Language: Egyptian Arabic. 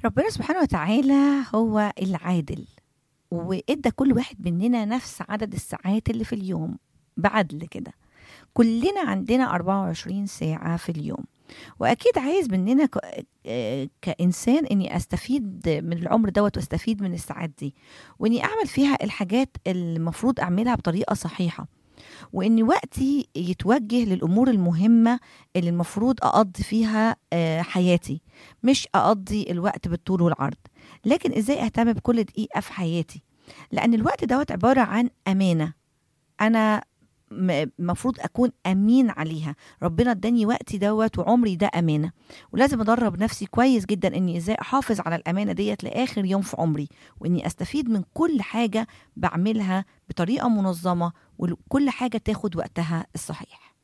ربنا سبحانه وتعالى هو العادل وادى كل واحد مننا نفس عدد الساعات اللي في اليوم بعدل كده كلنا عندنا 24 ساعة في اليوم وأكيد عايز مننا ك- آه، كإنسان إني أستفيد من العمر دوت وأستفيد من الساعات دي وإني أعمل فيها الحاجات اللي المفروض أعملها بطريقة صحيحة وإن وقتي يتوجه للأمور المهمة اللي المفروض أقضي فيها آه، حياتي مش أقضي الوقت بالطول والعرض لكن إزاي أهتم بكل دقيقة في حياتي لأن الوقت دوت عبارة عن أمانة أنا م- المفروض اكون امين عليها ربنا اداني وقتي دوت وعمري ده امانه ولازم ادرب نفسي كويس جدا اني ازاي احافظ على الامانه ديت لاخر يوم في عمري واني استفيد من كل حاجه بعملها بطريقه منظمه وكل حاجه تاخد وقتها الصحيح